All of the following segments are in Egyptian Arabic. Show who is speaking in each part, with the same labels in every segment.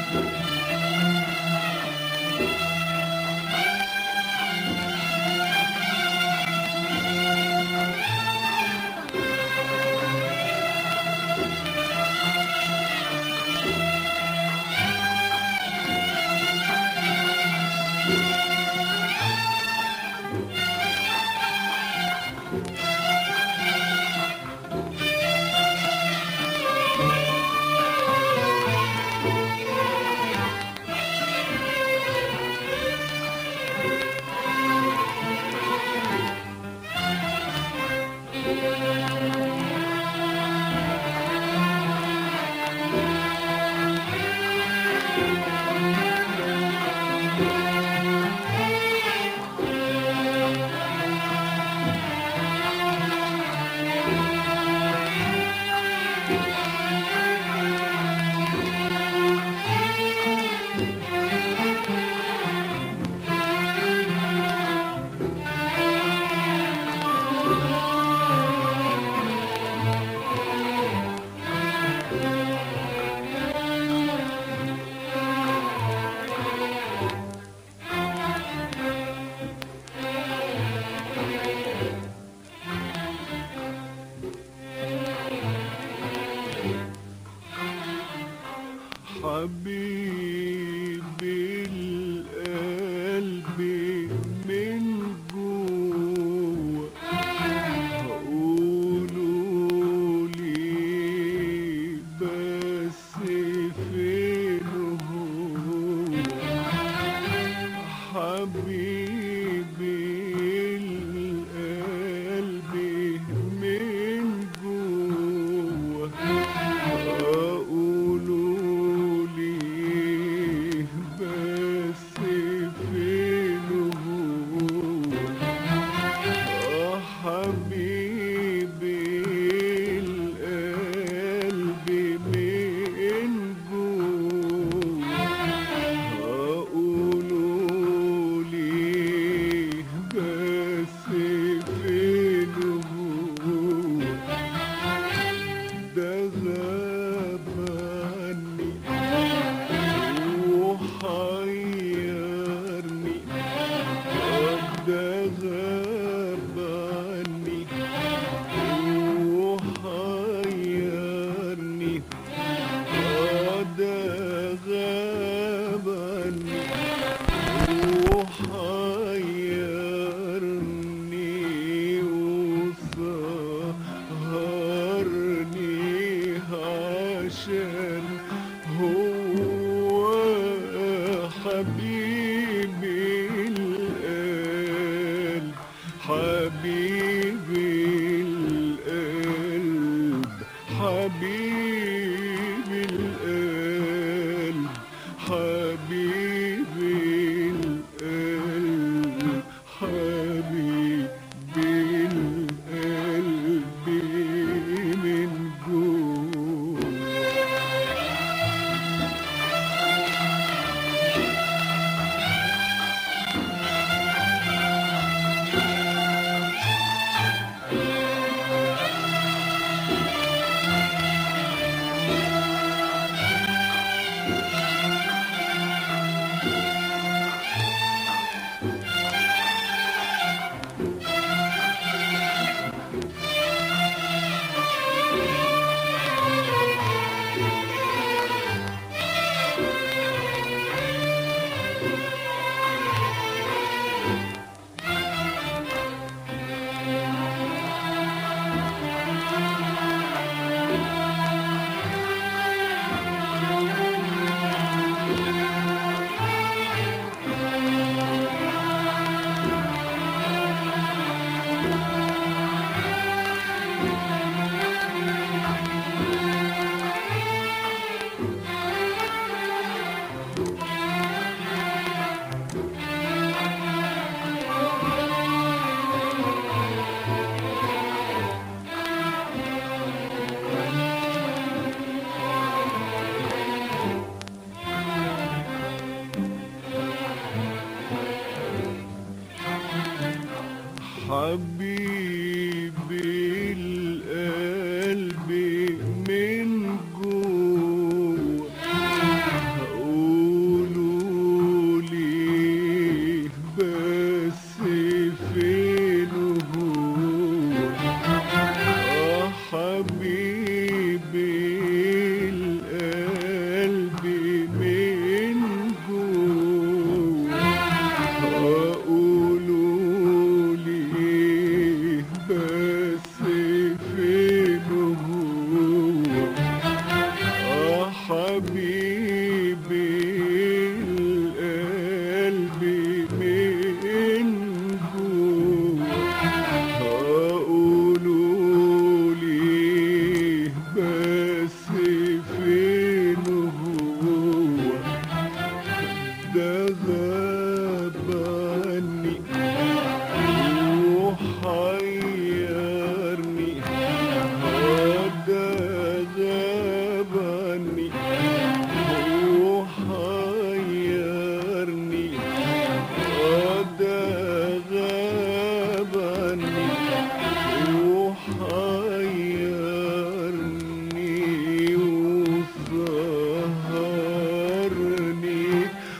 Speaker 1: حبيبي القلب من جوه هقوله لي بس فين هو حبيبي القلب من جوه أقولوا لي بس فين هو آه حبيبي القلب من جوه أقولوا لي بس فين هو ده غاب عني وحيرني ده غاب عني وحيرني ده غاب عني وحيرني وسهرني عشان هو حبيبي القلب حبيبي القلب حبيبي القلب حبيبي القلب حبيبي القلب من جوه حبيبي القلب من جوه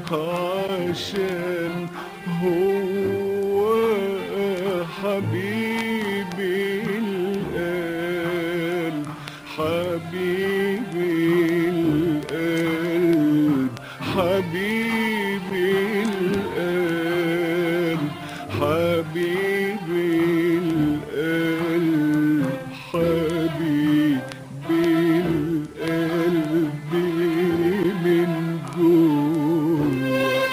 Speaker 1: عشان هو حبيبي القلب حبيبي القلب حبيبي القلب حبيبي القلب حبيبي القلب من جوه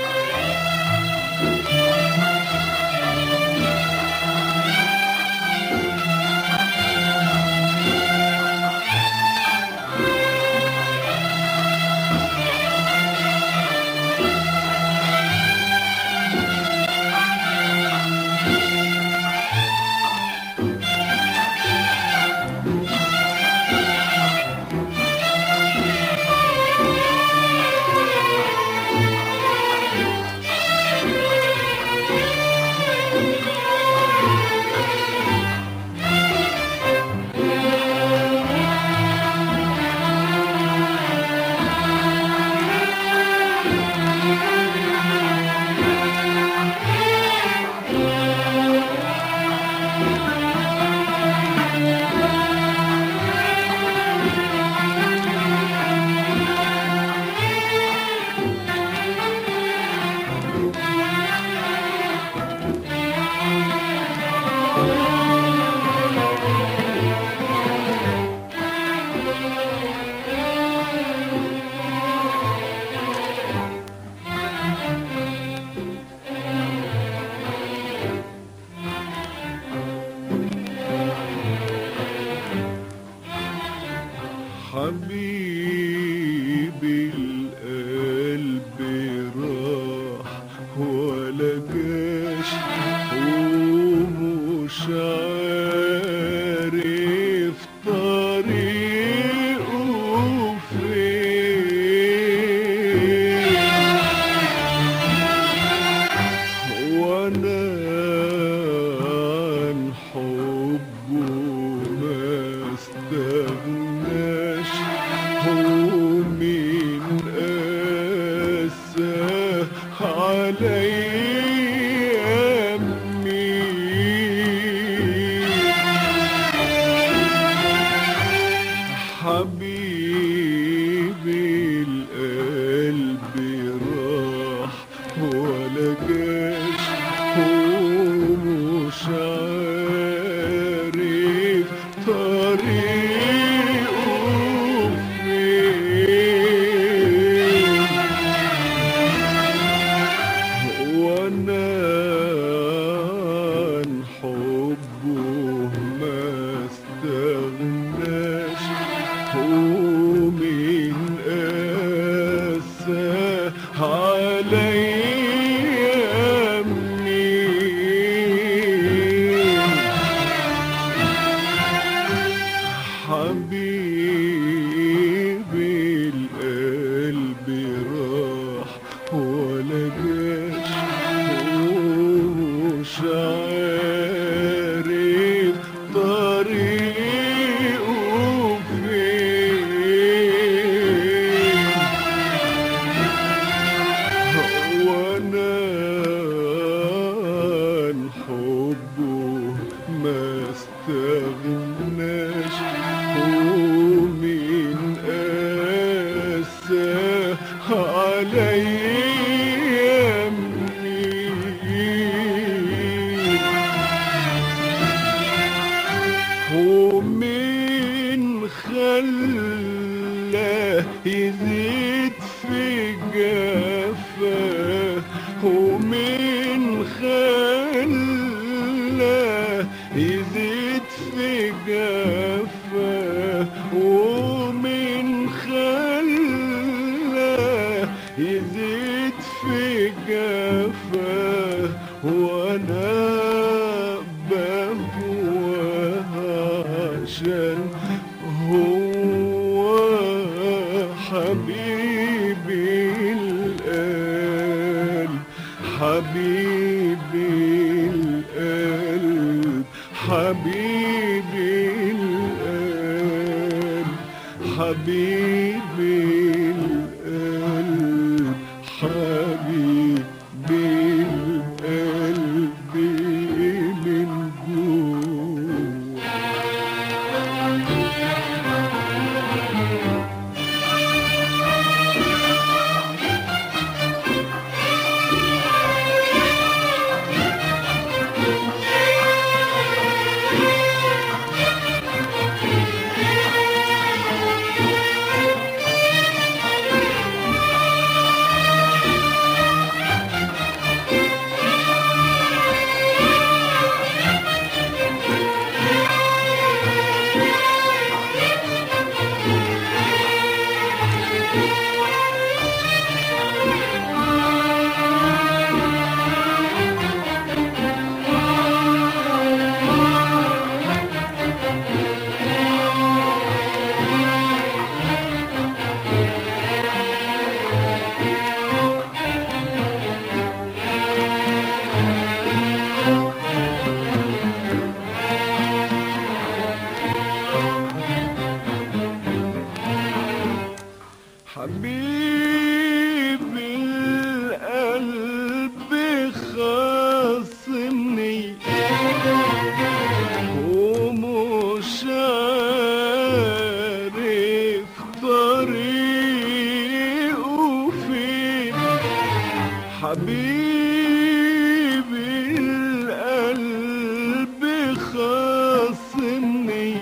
Speaker 1: حبيبي القلب راح ولا جاش ومش عارف طريقه فين وانا عن حبه ما استغناش هو مين قاسى عليا مين حبيبي القلب راح ولا جاش ومش عارف طريقه فين وانا عن حبه ما استغناش ومن قاسى عليا منين حبيبي القلب راح ولا جاش ومش عارف طريقه فين وانا عن حبه ما استغناش ومن قاسى عليا منين ومن خلاه يزيد في جفاه ومن خلاه يزيد في جفاه ومن خلاه يزيد في جفاه وانا بهواه عشان هو حبيبي القلب حبيبي القلب حبيبي القلب حبيبي القلب حبيبي حبيبي القلب خاصمني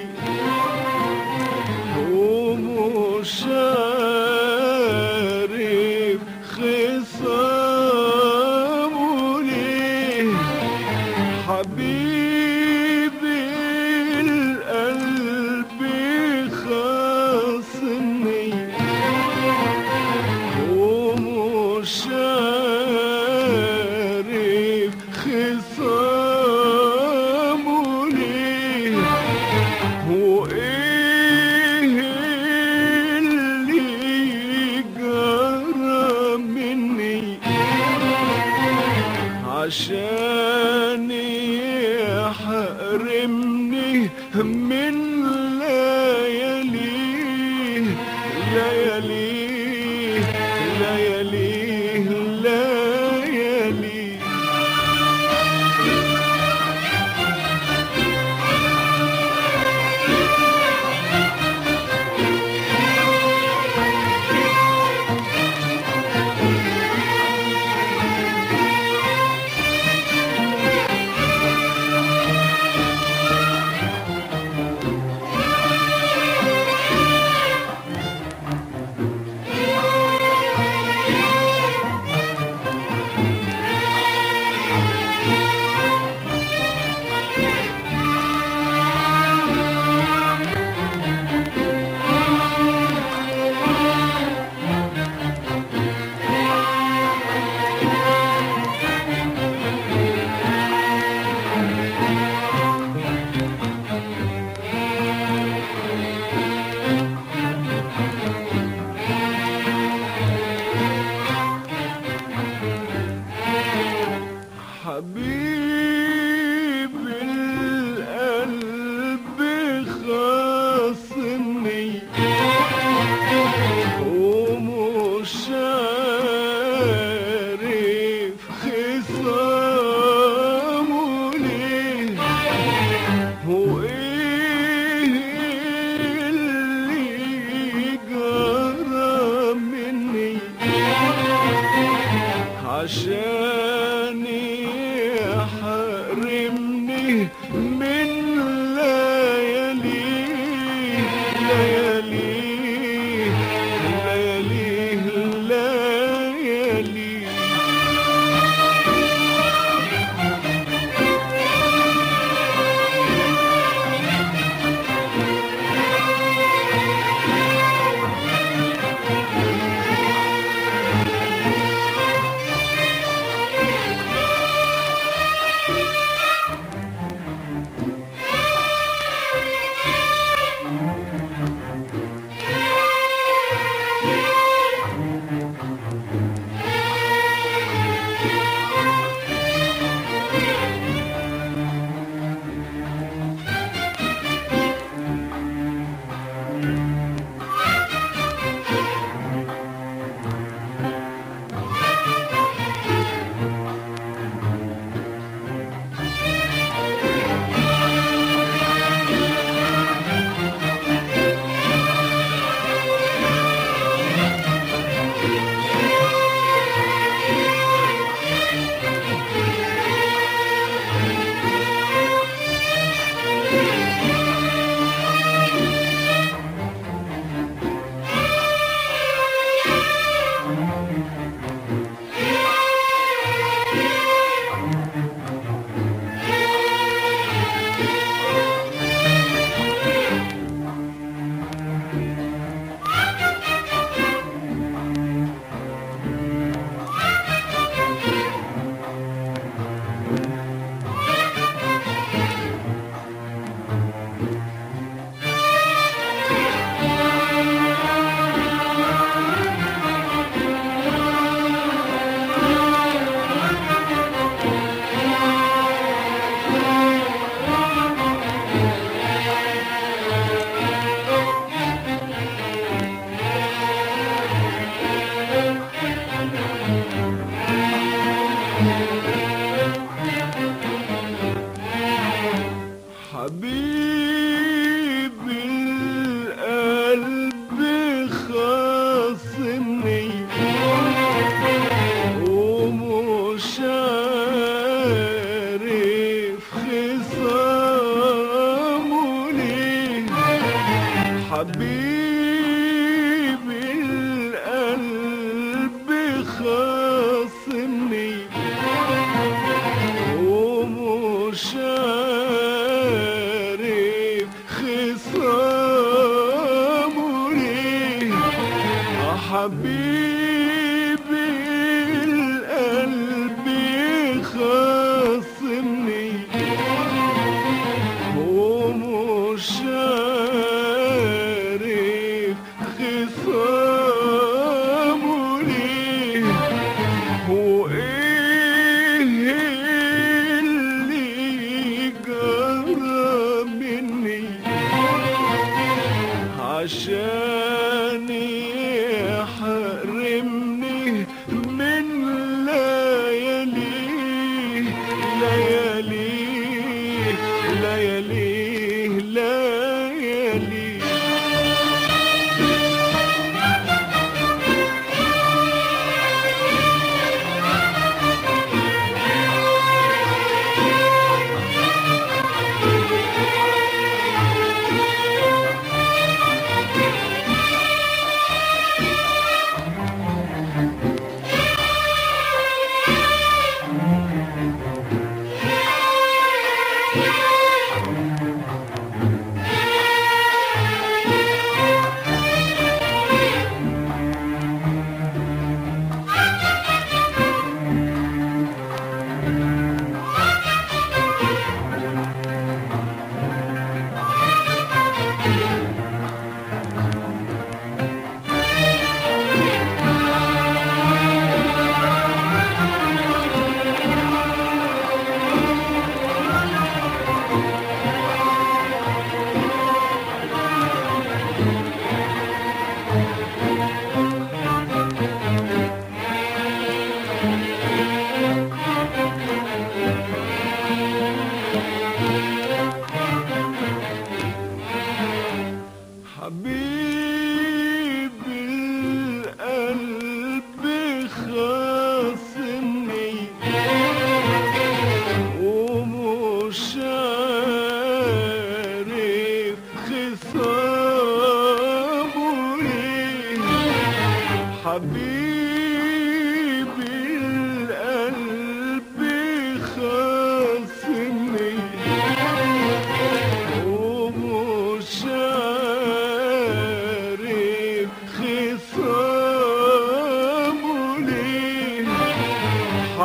Speaker 1: ومش عارف خصامه ليه حبيبي القلب خاصمني ومش عارف خصامه ليه وايه اللي جرى مني عشان يحرمني من لياليه لياليه لياليه لياليه حبيب القلب خاصمني ومش عارف خصامه ليه وايه اللي جرى مني عشان يحرمني من لياليه لياليه لياليه لياليه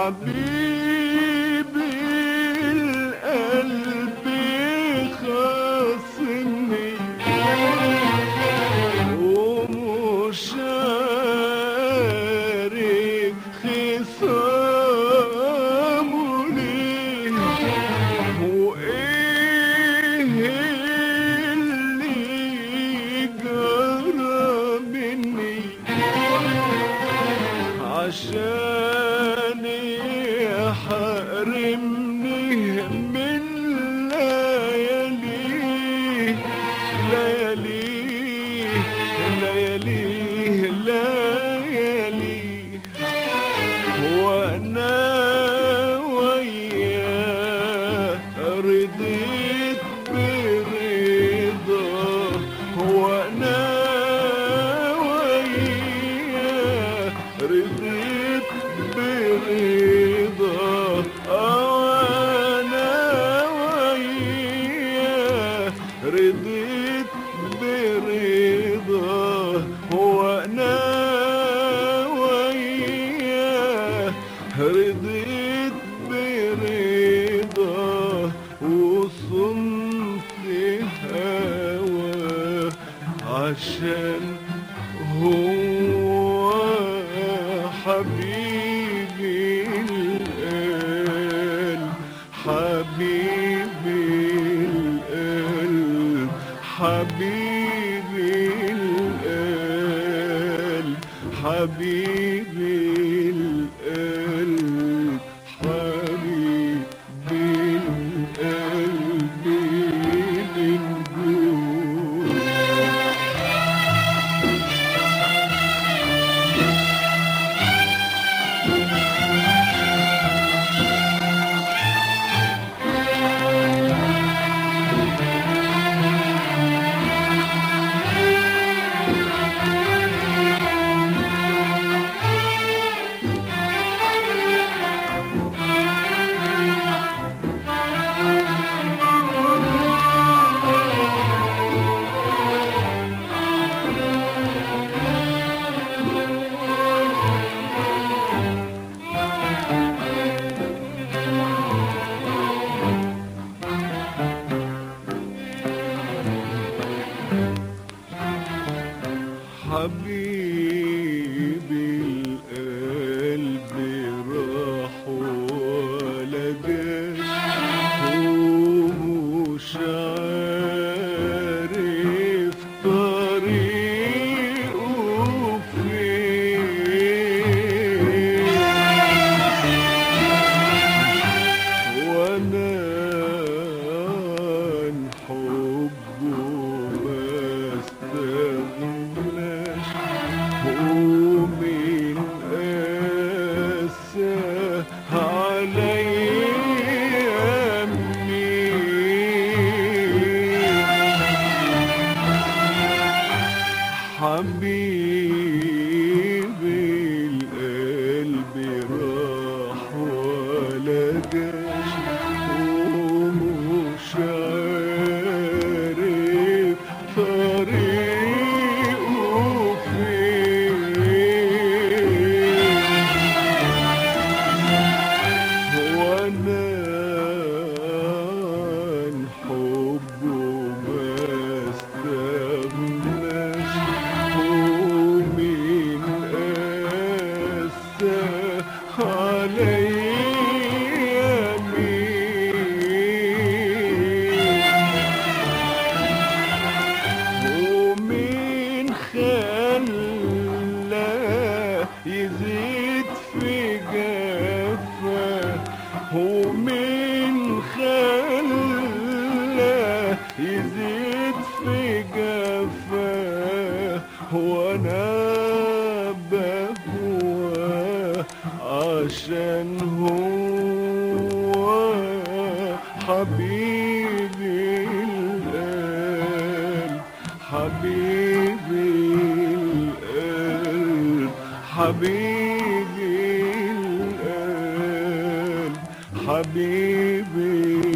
Speaker 1: حبيبي القلب خاصني ومش عارف خصامه ليه وايه اللي جرى مني عشان يحرمني من ليالي ليالي ليالي ليالي وانا وياه رضيت برضا وانا وياه رضيت برضا وانا وياه رضيت برضا وانا وياه رضيت برضا وصمت هوا عشان هو حبيبي القلب حبيبي القلب حبيبي القلب حبيبي القلب حبيبي القلب من جوه حبيبي القلب راح ولا جاش ومش عارف طريقه فين وانا عن حبه ما استغناش ومن قاسى عليا مين حبيبي القلب راح ولا جاش ومش عارف طريقه فين وانا عن حبه ما استغناش ومن قاسى عليا مين ومين خلى يزيد في جفا ومين خلى يزيد في جفا وانا بهوى عشان هو حبيبي القلب حبيبي القلب حبيبي القلب حبيبي